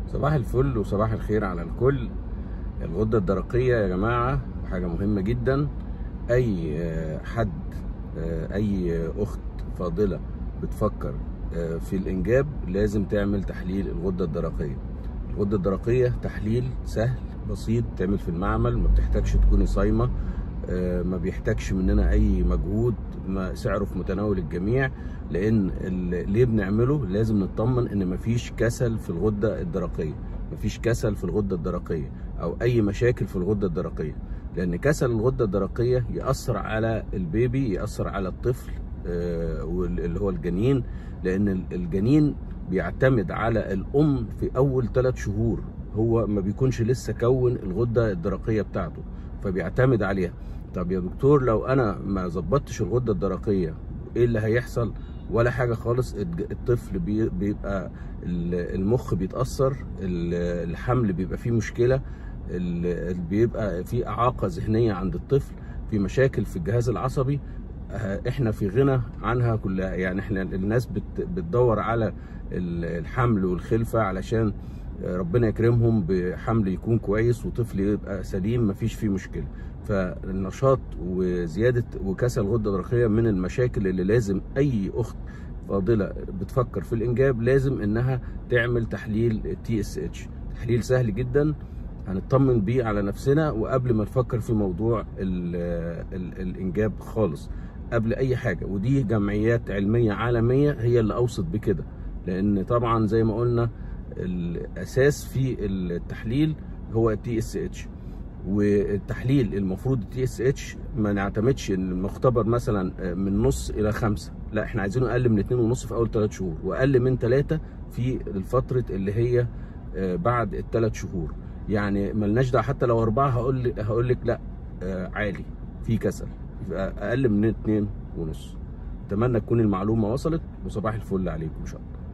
صباح الفل وصباح الخير على الكل الغدة الدرقية يا جماعة حاجة مهمة جدا أي آه، حد آه، أي أخت فاضلة بتفكر آه، في الإنجاب لازم تعمل تحليل الغدة الدرقية الغدة الدرقية تحليل سهل بسيط تعمل في المعمل ما بتحتاجش تكوني صايمة آه، ما بيحتاجش مننا أي مجهود ما سعره في متناول الجميع لأن ال- ليه بنعمله لازم نطمن إن مفيش كسل في الغدة الدرقية مفيش كسل في الغدة الدرقية أو أي مشاكل في الغدة الدرقية لأن كسل الغدة الدرقية يأثر على البيبي يأثر على الطفل آه، وال- اللي هو الجنين لأن ال- الجنين بيعتمد على الأم في أول ثلاث شهور هو ما بيكونش لسه كون الغدة الدرقية بتاعته فبيعتمد عليها طب يا دكتور لو أنا ما ظبطتش الغدة الدرقية إيه اللي هيحصل ولا حاجة خالص الج- الطفل بي- بيبقى ال- المخ بيتأثر ال- الحمل بيبقى فيه مشكلة ال- بيبقى في إعاقة ذهنية عند الطفل في مشاكل في الجهاز العصبي آه، احنا في غنى عنها كلها يعني احنا الناس بت- بتدور على ال- الحمل والخلفة علشان آه، ربنا يكرمهم بحمل يكون كويس وطفل يبقى سليم مفيش فيه مشكلة فالنشاط وزيادة وكسل الغدة الدرقية من المشاكل اللي لازم أي أخت فاضلة بتفكر في الإنجاب لازم إنها تعمل تحليل تي اس اتش تحليل سهل جدا هنطمن بيه على نفسنا وقبل ما نفكر في موضوع ال ال الإنجاب خالص قبل أي حاجة ودي جمعيات علمية عالمية هي اللي أوصت بكده لأن طبعا زي ما قلنا الأساس في التحليل هو التي اس اتش والتحليل المفروض التي اس اتش ما نعتمدش ان المختبر مثلا من نص الى خمسة لا احنا عايزينه اقل من اتنين ونص في اول ثلاث شهور واقل من ثلاثة في الفترة اللي هي آه، بعد الثلاث شهور يعني ملناش دعوه حتى لو اربعة هقول لك هقول لك لا آه، عالي في كسل يبقى اقل من اتنين ونص اتمنى تكون المعلومة وصلت وصباح الفل عليكم ان شاء الله